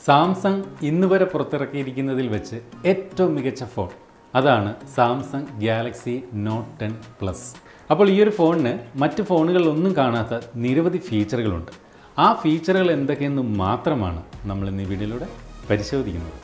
Samsung ഇന്ന് വരെ പുറത്തിറക്കിയിരിക്കുന്നതിൽ വെച്ച് ഏറ്റവും മികച്ച ഫോൺ അതാണ് Samsung Galaxy Note ten plus അപ്പോൾ ഈ ഒരു ഫോണിന് മറ്റ് ഫോണുകളിലൊന്നും കാണാത്ത നിരവധി ഫീച്ചറുകളുണ്ട് ആ ഫീച്ചറുകൾ എന്തൊക്കെയെന്ന് മാത്രമാണ് നമ്മൾ ഇന്ന് ഈ വീഡിയോയിലൂടെ പരിശോധിക്കുന്നത്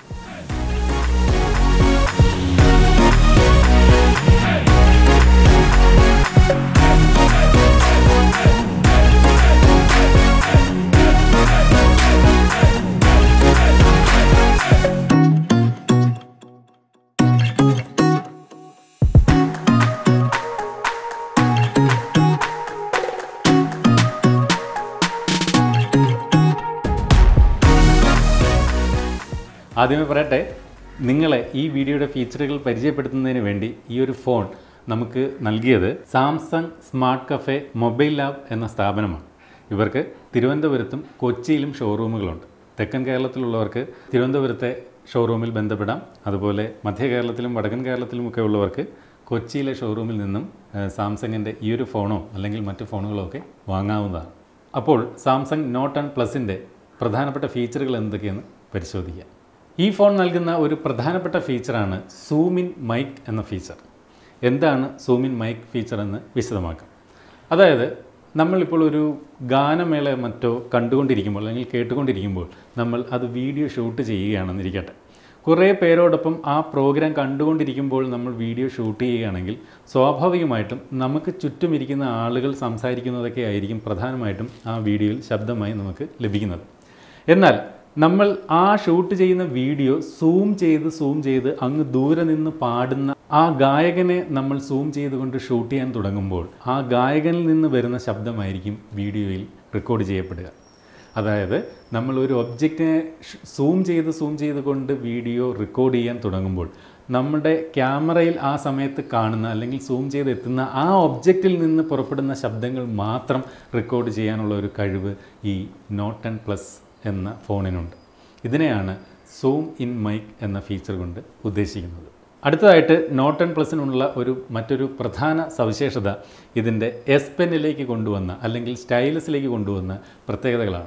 ആദ്യമേ പറയട്ടെ നിങ്ങളെ ഈ വീഡിയോയുടെ ഫീച്ചറുകൾ പരിചയപ്പെടുത്തുന്നതിന് വേണ്ടി ഈ ഒരു ഫോൺ നമുക്ക് നൽകിയത് Samsung smart cafe mobile lab എന്ന സ്ഥാപനമാണ് ഇവർക്ക് തിരുവനന്തപുരത്തും കൊച്ചിയിലും ഷോറൂമുകളുണ്ട് തെക്കൻ കേരളത്തിലുള്ളവർക്ക് തിരുവനന്തപുരത്തെ ഷോറൂമിൽ ബന്ധപ്പെടാം അതുപോലെ മധ്യ കേരളത്തിലും വടക്കൻ കേരളത്തിലുമൊക്കെ ഉള്ളവർക്ക് കൊച്ചിയിലെ ഷോറൂമിൽ നിന്നും ഏഹ്, സാംസങ്ങിൻ്റെ ഈ ഒരു ഫോണോ അല്ലെങ്കിൽ മറ്റു ഫോണുകളോ ഒക്കെ വാങ്ങാവുന്നതാണ് അപ്പോൾ സാംസങ് നോട്ട് ആൻഡ് പ്ലസിൻ്റെ പ്രധാനപ്പെട്ട ഫീച്ചറുകൾ എന്തൊക്കെയെന്ന് പരിശോധിക്കാം ഈ ഫോൺ നൽകുന്ന ഒരു പ്രധാനപ്പെട്ട ഫീച്ചറാണ് സൂമിൻ മൈക്ക് എന്ന ഫീച്ചർ എന്താണ് സൂമിൻ മൈക്ക് ഫീച്ചർ എന്ന് വിശദമാക്കാം അതായത് നമ്മളിപ്പോൾ ഒരു ഗാനമേള മറ്റോ കണ്ടുകൊണ്ടിരിക്കുമ്പോൾ അല്ലെങ്കിൽ കേട്ടുകൊണ്ടിരിക്കുമ്പോൾ നമ്മൾ അത് വീഡിയോ ഷൂട്ട് ചെയ്യുകയാണെന്നിരിക്കട്ടെ കുറേ പേരോടൊപ്പം ആ പ്രോഗ്രാം കണ്ടുകൊണ്ടിരിക്കുമ്പോൾ നമ്മൾ വീഡിയോ ഷൂട്ട് ചെയ്യുകയാണെങ്കിൽ സ്വാഭാവികമായിട്ടും നമുക്ക് ചുറ്റുമിരിക്കുന്ന ആളുകൾ സംസാരിക്കുന്നതൊക്കെ ആയിരിക്കും പ്രധാനമായിട്ടും ആ വീഡിയോയിൽ ശബ്ദമായി നമുക്ക് ലഭിക്കുന്നത് എന്നാൽ നമ്മൾ ആ ഷൂട്ട് ചെയ്യുന്ന വീഡിയോ സൂം ചെയ്ത് സൂം ചെയ്ത് അങ്ങ് ദൂരെ നിന്ന് പാടുന്ന ആ ഗായകനെ നമ്മൾ സൂം ചെയ്തുകൊണ്ട് ഷൂട്ട് ചെയ്യാൻ തുടങ്ങുമ്പോൾ ആ ഗായകനിൽ നിന്ന് വരുന്ന ശബ്ദമായിരിക്കും വീഡിയോയിൽ റെക്കോർഡ് ചെയ്യപ്പെടുക അതായത് നമ്മൾ ഒരു ഒബ്ജക്റ്റിനെ സൂം ചെയ്ത് സൂം ചെയ്തുകൊണ്ട് വീഡിയോ റെക്കോർഡ് ചെയ്യാൻ തുടങ്ങുമ്പോൾ നമ്മുടെ ക്യാമറയിൽ ആ സമയത്ത് കാണുന്ന അല്ലെങ്കിൽ സൂം ചെയ്ത് എത്തുന്ന ആ ഒബ്ജക്റ്റിൽ നിന്ന് പുറപ്പെടുന്ന ശബ്ദങ്ങൾ മാത്രം റെക്കോർഡ് ചെയ്യാനുള്ള ഒരു കഴിവ് ഈ നോട്ട് ടെൻ പ്ലസ് എന്ന ഫോണിനുണ്ട് ഇതിനെയാണ് സൂം ഇൻ മൈക്ക് എന്ന ഫീച്ചർ കൊണ്ട് ഉദ്ദേശിക്കുന്നത് അടുത്തതായിട്ട് നോട്ട് ടെൻ പ്ലസിനുള്ള ഒരു മറ്റൊരു പ്രധാന സവിശേഷത ഇതിൻ്റെ എസ് പെന്നിലേക്ക് കൊണ്ടുവന്ന അല്ലെങ്കിൽ സ്റ്റൈലസിലേക്ക് കൊണ്ടുവന്ന പ്രത്യേകതകളാണ്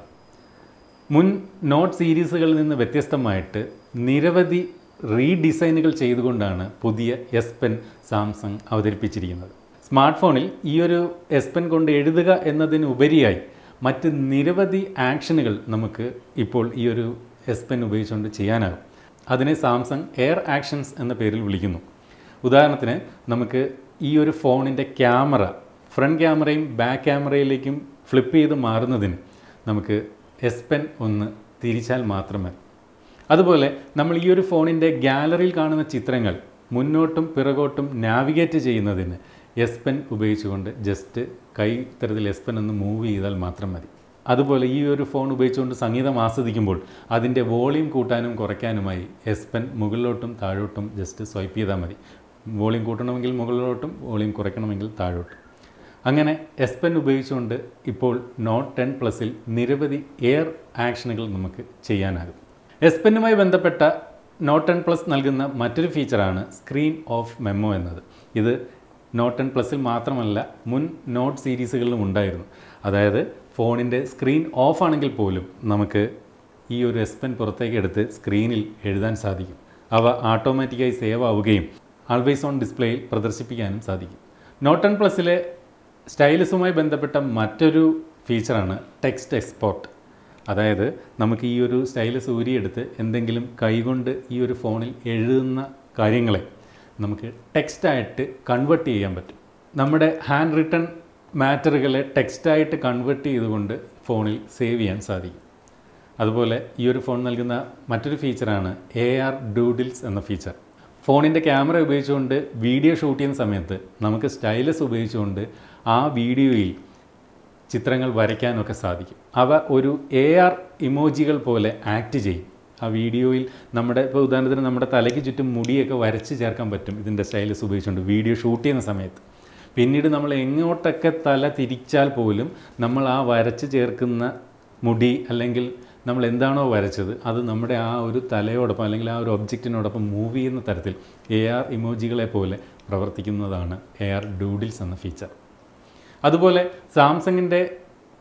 മുൻ നോട്ട് സീരീസുകളിൽ നിന്ന് വ്യത്യസ്തമായിട്ട് നിരവധി റീഡിസൈനുകൾ ചെയ്തുകൊണ്ടാണ് പുതിയ എസ് പെൻ സാംസങ് അവതരിപ്പിച്ചിരിക്കുന്നത് സ്മാർട്ട് ഫോണിൽ ഈ ഒരു എസ് പെൻ കൊണ്ട് എഴുതുക എന്നതിന് ഉപരിയായി മറ്റ് നിരവധി ആക്ഷനുകൾ നമുക്ക് ഇപ്പോൾ ഈ ഒരു എസ് പെൻ ഉപയോഗിച്ചുകൊണ്ട് ചെയ്യാനാകും അതിനെ സാംസങ് എയർ ആക്ഷൻസ് എന്ന പേരിൽ വിളിക്കുന്നു ഉദാഹരണത്തിന് നമുക്ക് ഈ ഒരു ഫോണിൻ്റെ ക്യാമറ ഫ്രണ്ട് ക്യാമറയും ബാക്ക് ക്യാമറയിലേക്കും ഫ്ലിപ്പ് ചെയ്ത് മാറുന്നതിന് നമുക്ക് എസ് പെൻ ഒന്ന് തിരിച്ചാൽ മാത്രമേ അതുപോലെ നമ്മൾ ഈ ഒരു ഫോണിൻ്റെ ഗാലറിയിൽ കാണുന്ന ചിത്രങ്ങൾ മുന്നോട്ടും പിറകോട്ടും നാവിഗേറ്റ് ചെയ്യുന്നതിന് എസ് പെൻ ഉപയോഗിച്ചുകൊണ്ട് ജസ്റ്റ് കൈ ഇത്തരത്തിൽ എസ് പെൻ ഒന്ന് മൂവ് ചെയ്താൽ മാത്രം മതി അതുപോലെ ഈ ഒരു ഫോൺ ഉപയോഗിച്ചുകൊണ്ട് സംഗീതം ആസ്വദിക്കുമ്പോൾ അതിൻ്റെ വോളിയം കൂട്ടാനും കുറയ്ക്കാനുമായി എസ് പെൻ മുകളിലോട്ടും താഴോട്ടും ജസ്റ്റ് സ്വൈപ്പ് ചെയ്താൽ മതി വോളിയം കൂട്ടണമെങ്കിൽ മുകളിലോട്ടും വോളിയം കുറയ്ക്കണമെങ്കിൽ താഴോട്ടും അങ്ങനെ എസ് പെൻ ഉപയോഗിച്ചുകൊണ്ട് ഇപ്പോൾ നോട്ട് ടെൻ പ്ലസിൽ നിരവധി എയർ ആക്ഷനുകൾ നമുക്ക് ചെയ്യാനാകും എസ് പെന്നുമായി ബന്ധപ്പെട്ട നോട്ട് ടെൻ പ്ലസ് നൽകുന്ന മറ്റൊരു ഫീച്ചറാണ് സ്ക്രീൻ ഓഫ് മെമ്മോ എന്നത് ഇത് നോട്ട് ടെൻ പ്ലസിൽ മാത്രമല്ല മുൻ നോട്ട് സീരീസുകളിലും ഉണ്ടായിരുന്നു അതായത് ഫോണിൻ്റെ സ്ക്രീൻ ഓഫ് ആണെങ്കിൽ പോലും നമുക്ക് ഈ ഒരു എസ് പെൻ പുറത്തേക്ക് എടുത്ത് സ്ക്രീനിൽ എഴുതാൻ സാധിക്കും അവ ഓട്ടോമാറ്റിക്കായി സേവ് ആവുകയും ആൾവേസ് ഓൺ ഡിസ്പ്ലേയിൽ പ്രദർശിപ്പിക്കാനും സാധിക്കും നോട്ട് ടെൻ പ്ലസിലെ സ്റ്റൈലസുമായി ബന്ധപ്പെട്ട മറ്റൊരു ഫീച്ചറാണ് ടെക്സ്റ്റ് എക്സ്പോർട്ട് അതായത് നമുക്ക് ഈ ഒരു സ്റ്റൈലസ് ഊരിയെടുത്ത് എന്തെങ്കിലും കൈകൊണ്ട് ഈ ഒരു ഫോണിൽ എഴുതുന്ന കാര്യങ്ങളെ നമുക്ക് ടെക്സ്റ്റായിട്ട് കൺവേർട്ട് ചെയ്യാൻ പറ്റും നമ്മുടെ ഹാൻഡ് റിട്ടൺ മാറ്ററുകളെ ടെക്സ്റ്റായിട്ട് കൺവേർട്ട് ചെയ്തുകൊണ്ട് ഫോണിൽ സേവ് ചെയ്യാൻ സാധിക്കും അതുപോലെ ഈ ഒരു ഫോൺ നൽകുന്ന മറ്റൊരു ഫീച്ചറാണ് എ ആർ ഡൂഡിൽസ് എന്ന ഫീച്ചർ ഫോണിൻ്റെ ക്യാമറ ഉപയോഗിച്ചുകൊണ്ട് വീഡിയോ ഷൂട്ട് ചെയ്യുന്ന സമയത്ത് നമുക്ക് സ്റ്റൈലസ് ഉപയോഗിച്ചുകൊണ്ട് ആ വീഡിയോയിൽ ചിത്രങ്ങൾ വരയ്ക്കാനൊക്കെ സാധിക്കും അവ ഒരു എ ആർ ഇമോജികൾ പോലെ ആക്ട് ചെയ്യും ആ വീഡിയോയിൽ നമ്മുടെ ഇപ്പോൾ ഉദാഹരണത്തിന് നമ്മുടെ തലയ്ക്ക് ചുറ്റും മുടിയൊക്കെ വരച്ച് ചേർക്കാൻ പറ്റും ഇതിൻ്റെ സ്റ്റൈലസ് ഉപയോഗിച്ചുകൊണ്ട് വീഡിയോ ഷൂട്ട് ചെയ്യുന്ന സമയത്ത് പിന്നീട് നമ്മൾ എങ്ങോട്ടൊക്കെ തല തിരിച്ചാൽ പോലും നമ്മൾ ആ വരച്ച് ചേർക്കുന്ന മുടി അല്ലെങ്കിൽ നമ്മൾ എന്താണോ വരച്ചത് അത് നമ്മുടെ ആ ഒരു തലയോടൊപ്പം അല്ലെങ്കിൽ ആ ഒരു ഒബ്ജക്റ്റിനോടൊപ്പം മൂവ് ചെയ്യുന്ന തരത്തിൽ എ ആർ ഇമോജികളെ പോലെ പ്രവർത്തിക്കുന്നതാണ് എ ആർ ഡൂഡിൽസ് എന്ന ഫീച്ചർ അതുപോലെ സാംസങ്ങിൻ്റെ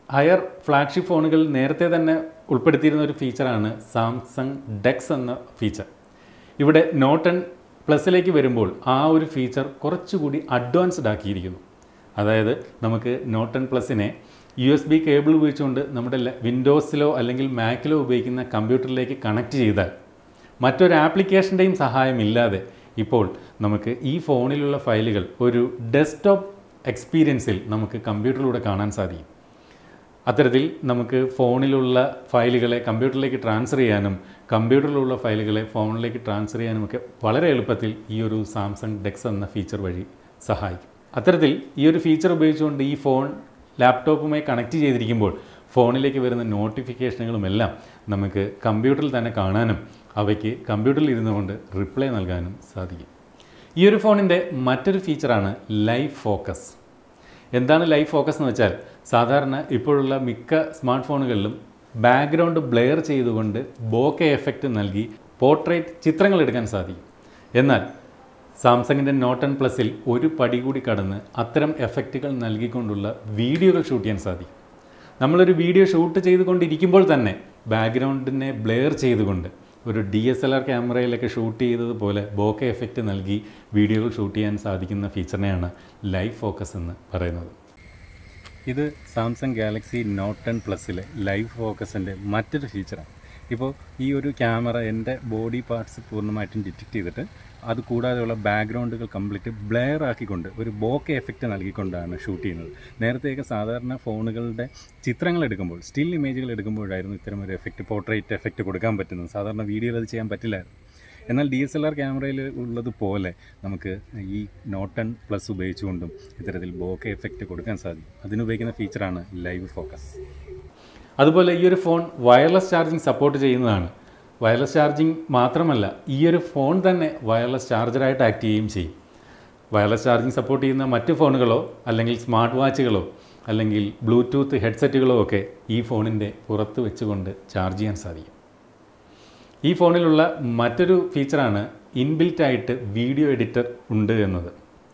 ഹയർ ഫ്ലാഗ്ഷിപ്പ് ഫോണുകളിൽ നേരത്തെ തന്നെ ഉൾപ്പെടുത്തിയിരുന്ന ഒരു ഫീച്ചറാണ് സാംസങ് ഡെക്സ് എന്ന ഫീച്ചർ ഇവിടെ നോട്ടൺ പ്ലസിലേക്ക് വരുമ്പോൾ ആ ഒരു ഫീച്ചർ കുറച്ചുകൂടി അഡ്വാൻസ്ഡ് ആക്കിയിരിക്കുന്നു അതായത് നമുക്ക് നോട്ടൺ പ്ലസിനെ യു എസ് ബി കേബിൾ ഉപയോഗിച്ചുകൊണ്ട് നമ്മുടെ ല- വിൻഡോസിലോ അല്ലെങ്കിൽ മാക്കിലോ ഉപയോഗിക്കുന്ന കമ്പ്യൂട്ടറിലേക്ക് കണക്ട് ചെയ്താൽ മറ്റൊരു ആപ്ലിക്കേഷൻ്റെയും സഹായമില്ലാതെ ഇപ്പോൾ നമുക്ക് ഈ ഫോണിലുള്ള ഫയലുകൾ ഒരു ഡെസ്ക്ടോപ്പ് എക്സ്പീരിയൻസിൽ നമുക്ക് കമ്പ്യൂട്ടറിലൂടെ കാണാൻ സാധിക്കും അത്തരത്തിൽ നമുക്ക് ഫോണിലുള്ള ഫയലുകളെ കമ്പ്യൂട്ടറിലേക്ക് ട്രാൻസ്ഫർ ചെയ്യാനും കമ്പ്യൂട്ടറിലുള്ള ഫയലുകളെ ഫോണിലേക്ക് ട്രാൻസ്ഫർ ചെയ്യാനും ഒക്കെ വളരെ എളുപ്പത്തിൽ ഈ ഒരു സാംസങ് ഡെക്സ് എന്ന ഫീച്ചർ വഴി സഹായിക്കും അത്തരത്തിൽ ഈ ഒരു ഫീച്ചർ ഉപയോഗിച്ചുകൊണ്ട് ഈ ഫോൺ ലാപ്ടോപ്പുമായി കണക്ട് ചെയ്തിരിക്കുമ്പോൾ ഫോണിലേക്ക് വരുന്ന നോട്ടിഫിക്കേഷനുകളുമെല്ലാം നമുക്ക് കമ്പ്യൂട്ടറിൽ തന്നെ കാണാനും അവയ്ക്ക് കമ്പ്യൂട്ടറിൽ ഇരുന്നു കൊണ്ട് റിപ്ലൈ നൽകാനും സാധിക്കും ഈ ഒരു ഫോണിൻ്റെ മറ്റൊരു ഫീച്ചറാണ് ലൈവ് ഫോക്കസ് എന്താണ് ലൈവ് ഫോക്കസ് എന്ന് വെച്ചാൽ സാധാരണ ഇപ്പോഴുള്ള മിക്ക സ്മാർട്ട് ഫോണുകളിലും ബാക്ക്ഗ്രൗണ്ട് ബ്ലെയർ ചെയ്തുകൊണ്ട് ബോക്കെ എഫക്റ്റ് നൽകി പോർട്രേറ്റ് ചിത്രങ്ങൾ എടുക്കാൻ സാധിക്കും എന്നാൽ സാംസങ്ങിൻ്റെ നോട്ടൺ പ്ലസിൽ ഒരു പടി കൂടി കടന്ന് അത്തരം എഫക്റ്റുകൾ നൽകിക്കൊണ്ടുള്ള വീഡിയോകൾ ഷൂട്ട് ചെയ്യാൻ സാധിക്കും നമ്മളൊരു വീഡിയോ ഷൂട്ട് ചെയ്തുകൊണ്ടിരിക്കുമ്പോൾ തന്നെ ബാക്ക്ഗ്രൗണ്ടിനെ ബ്ലെയർ ചെയ്തുകൊണ്ട് ഒരു ഡി എസ് എൽ ആർ ക്യാമറയിലൊക്കെ ഷൂട്ട് ചെയ്തതുപോലെ ബോക്കെ എഫക്റ്റ് നൽകി വീഡിയോകൾ ഷൂട്ട് ചെയ്യാൻ സാധിക്കുന്ന ഫീച്ചറിനെയാണ് ലൈവ് ഫോക്കസ് എന്ന് പറയുന്നത് ഇത് സാംസങ് ഗാലക്സി നോട്ട് ടെൻ പ്ലസ്സിലെ ലൈവ് ഫോക്കസിൻ്റെ മറ്റൊരു ഫീച്ചറാണ് ഇപ്പോൾ ഈ ഒരു ക്യാമറ എൻ്റെ ബോഡി പാർട്സ് പൂർണ്ണമായിട്ടും ഡിറ്റക്ട് ചെയ്തിട്ട് അത് കൂടാതെയുള്ള ബാക്ക്ഗ്രൗണ്ടുകൾ കംപ്ലീറ്റ് ബ്ലെയർ ആക്കിക്കൊണ്ട് ഒരു ബോക്കെ എഫക്റ്റ് നൽകിക്കൊണ്ടാണ് ഷൂട്ട് ചെയ്യുന്നത് നേരത്തെയൊക്കെ സാധാരണ ഫോണുകളുടെ ചിത്രങ്ങൾ എടുക്കുമ്പോൾ സ്റ്റിൽ ഇമേജുകൾ എടുക്കുമ്പോഴായിരുന്നു ഇത്തരം ഒരു എഫക്റ്റ് പോർട്രേറ്റ് എഫക്റ്റ് കൊടുക്കാൻ പറ്റുന്നത് സാധാരണ വീഡിയോയിൽ അത് ചെയ്യാൻ പറ്റില്ലായിരുന്നു എന്നാൽ ഡി എസ് എൽ ആർ ക്യാമറയിൽ ഉള്ളതുപോലെ നമുക്ക് ഈ നോട്ടൺ പ്ലസ് ഉപയോഗിച്ചുകൊണ്ടും ഇത്തരത്തിൽ ബോക്കെ എഫക്റ്റ് കൊടുക്കാൻ സാധിക്കും അതിനുപയോഗിക്കുന്ന ഫീച്ചറാണ് ലൈവ് ഫോക്കസ് അതുപോലെ ഈ ഒരു ഫോൺ വയർലെസ് ചാർജിങ് സപ്പോർട്ട് ചെയ്യുന്നതാണ് വയർലെസ് ചാർജിങ് മാത്രമല്ല ഈ ഒരു ഫോൺ തന്നെ വയർലെസ് ചാർജറായിട്ട് ആക്ട് ചെയ്യുകയും ചെയ്യും വയർലെസ് ചാർജിങ് സപ്പോർട്ട് ചെയ്യുന്ന മറ്റ് ഫോണുകളോ അല്ലെങ്കിൽ സ്മാർട്ട് വാച്ചുകളോ അല്ലെങ്കിൽ ബ്ലൂടൂത്ത് ഹെഡ്സെറ്റുകളോ ഒക്കെ ഈ ഫോണിൻ്റെ പുറത്ത് വെച്ചുകൊണ്ട് ചാർജ് ചെയ്യാൻ സാധിക്കും ഈ ഫോണിലുള്ള മറ്റൊരു ഫീച്ചറാണ് ഇൻബിൽറ്റ് ആയിട്ട് വീഡിയോ എഡിറ്റർ ഉണ്ട് എന്നത്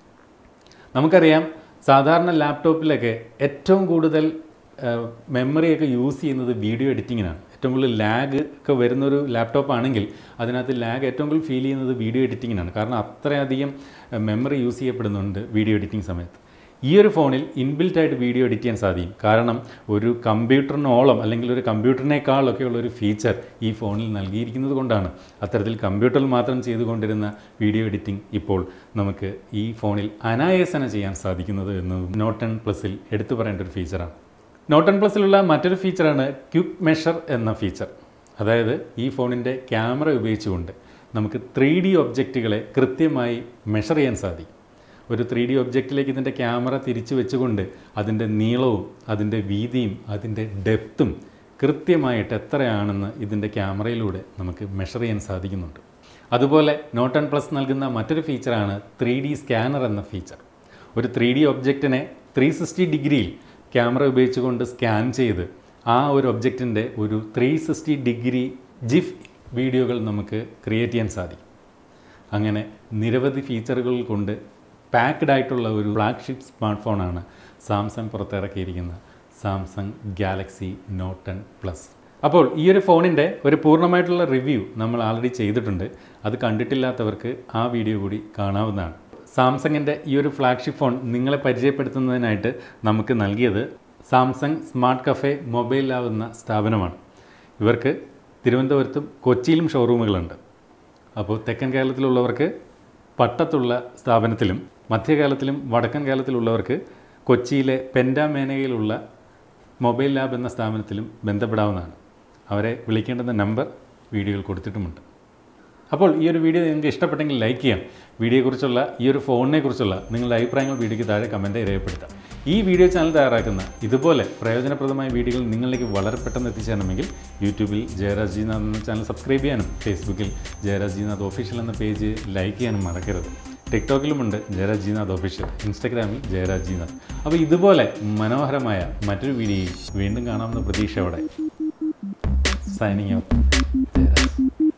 നമുക്കറിയാം സാധാരണ ലാപ്ടോപ്പിലൊക്കെ ഏറ്റവും കൂടുതൽ മെമ്മറിയൊക്കെ യൂസ് ചെയ്യുന്നത് വീഡിയോ എഡിറ്റിങ്ങിനാണ് ഏറ്റവും കൂടുതൽ ലാഗ് ഒക്കെ വരുന്നൊരു ലാപ്ടോപ്പ് ആണെങ്കിൽ അതിനകത്ത് ലാഗ് ഏറ്റവും കൂടുതൽ ഫീൽ ചെയ്യുന്നത് വീഡിയോ എഡിറ്റിങ്ങിനാണ് കാരണം അത്രയധികം മെമ്മറി യൂസ് ചെയ്യപ്പെടുന്നുണ്ട് വീഡിയോ എഡിറ്റിംഗ് സമയത്ത് ഈ ഒരു ഫോണിൽ ഇൻബിൽറ്റ് ആയിട്ട് വീഡിയോ എഡിറ്റ് ചെയ്യാൻ സാധിക്കും കാരണം ഒരു കമ്പ്യൂട്ടറിനോളം അല്ലെങ്കിൽ ഒരു കമ്പ്യൂട്ടറിനേക്കാളൊക്കെ ഉള്ള ഒരു ഫീച്ചർ ഈ ഫോണിൽ നൽകിയിരിക്കുന്നത് കൊണ്ടാണ് അത്തരത്തിൽ കമ്പ്യൂട്ടറിൽ മാത്രം ചെയ്തുകൊണ്ടിരുന്ന വീഡിയോ എഡിറ്റിംഗ് ഇപ്പോൾ നമുക്ക് ഈ ഫോണിൽ അനായാസന ചെയ്യാൻ സാധിക്കുന്നത് എന്ന് നോട്ടൺ പ്ലസിൽ എടുത്തു പറയേണ്ട ഒരു ഫീച്ചറാണ് നോട്ടൺ പ്ലസിലുള്ള മറ്റൊരു ഫീച്ചറാണ് ക്വിക്ക് മെഷർ എന്ന ഫീച്ചർ അതായത് ഈ ഫോണിൻ്റെ ക്യാമറ ഉപയോഗിച്ചുകൊണ്ട് നമുക്ക് ത്രീ ഡി ഒബ്ജക്റ്റുകളെ കൃത്യമായി മെഷർ ചെയ്യാൻ സാധിക്കും ഒരു ത്രീ ഡി ഒബ്ജക്റ്റിലേക്ക് ഇതിൻ്റെ ക്യാമറ തിരിച്ചു വെച്ചുകൊണ്ട് അതിൻ്റെ നീളവും അതിൻ്റെ വീതിയും അതിൻ്റെ ഡെപ്തും കൃത്യമായിട്ട് എത്രയാണെന്ന് ഇതിൻ്റെ ക്യാമറയിലൂടെ നമുക്ക് മെഷർ ചെയ്യാൻ സാധിക്കുന്നുണ്ട് അതുപോലെ നോട്ടൺ പ്ലസ് നൽകുന്ന മറ്റൊരു ഫീച്ചറാണ് ത്രീ ഡി സ്കാനർ എന്ന ഫീച്ചർ ഒരു ത്രീ ഡി ഒബ്ജക്റ്റിനെ ത്രീ സിക്സ്റ്റി ഡിഗ്രിയിൽ ക്യാമറ ഉപയോഗിച്ചുകൊണ്ട് സ്കാൻ ചെയ്ത് ആ ഒരു ഒബ്ജക്റ്റിൻ്റെ ഒരു ത്രീ സിക്സ്റ്റി ഡിഗ്രി ജിഫ് വീഡിയോകൾ നമുക്ക് ക്രിയേറ്റ് ചെയ്യാൻ സാധിക്കും അങ്ങനെ നിരവധി ഫീച്ചറുകൾ കൊണ്ട് പാക്ഡ് ആയിട്ടുള്ള ഒരു ഫ്ലാഗ്ഷിപ്പ് സ്മാർട്ട് ഫോണാണ് സാംസങ് പുറത്തിറക്കിയിരിക്കുന്ന സാംസങ് ഗാലക്സി നോട്ടൺ പ്ലസ് അപ്പോൾ ഈ ഒരു ഫോണിൻ്റെ ഒരു പൂർണ്ണമായിട്ടുള്ള റിവ്യൂ നമ്മൾ ആൾറെഡി ചെയ്തിട്ടുണ്ട് അത് കണ്ടിട്ടില്ലാത്തവർക്ക് ആ വീഡിയോ കൂടി കാണാവുന്നതാണ് സാംസങ്ങിൻ്റെ ഈ ഒരു ഫ്ലാഗ്ഷിപ്പ് ഫോൺ നിങ്ങളെ പരിചയപ്പെടുത്തുന്നതിനായിട്ട് നമുക്ക് നൽകിയത് Samsung smart cafe mobile lab എന്ന സ്ഥാപനമാണ് ഇവർക്ക് തിരുവനന്തപുരത്തും കൊച്ചിയിലും ഷോറൂമുകളുണ്ട് അപ്പോൾ തെക്കൻ കേരളത്തിലുള്ളവർക്ക് പട്ടത്തുള്ള സ്ഥാപനത്തിലും മധ്യകാലത്തിലും വടക്കൻ കാലത്തിലുള്ളവർക്ക് കൊച്ചിയിലെ പെൻഡാമേനയിലുള്ള മൊബൈൽ ലാബ് എന്ന സ്ഥാപനത്തിലും ബന്ധപ്പെടാവുന്നതാണ് അവരെ വിളിക്കേണ്ടുന്ന നമ്പർ വീഡിയോയിൽ കൊടുത്തിട്ടുമുണ്ട് അപ്പോൾ ഈ ഒരു വീഡിയോ നിങ്ങൾക്ക് ഇഷ്ടപ്പെട്ടെങ്കിൽ ലൈക്ക് ചെയ്യാം വീഡിയോയെക്കുറിച്ചുള്ള ഈ ഒരു ഫോണിനെ കുറിച്ചുള്ള നിങ്ങളുടെ അഭിപ്രായങ്ങൾ വീഡിയോയ്ക്ക് താഴെ കമൻറ്റായി രേഖപ്പെടുത്താം ഈ വീഡിയോ ചാനൽ തയ്യാറാക്കുന്ന ഇതുപോലെ പ്രയോജനപ്രദമായ വീഡിയോകൾ നിങ്ങളിലേക്ക് വളരെ പെട്ടെന്ന് എത്തിച്ചേരണമെങ്കിൽ യൂട്യൂബിൽ ജയരാജ് ജിനാഥ് എന്ന ചാനൽ സബ്സ്ക്രൈബ് ചെയ്യാനും ഫേസ്ബുക്കിൽ ജയരാജ് ജിനാഥ് ഒഫീഷ്യൽ എന്ന പേജ് ലൈക്ക് ചെയ്യാനും മറക്കരുത് ടിക്ടോക്കിലുമുണ്ട് ജയരാജ് ജിനാഥ് ഒഫീഷ്യൽ ഇൻസ്റ്റഗ്രാമിൽ ജയരാജ് ജിനാഥ് അപ്പോൾ ഇതുപോലെ മനോഹരമായ മറ്റൊരു വീഡിയോയിൽ വീണ്ടും കാണാമെന്ന പ്രതീക്ഷയോടെ സൈനിങ് ഔട്ട് ജയരാജ്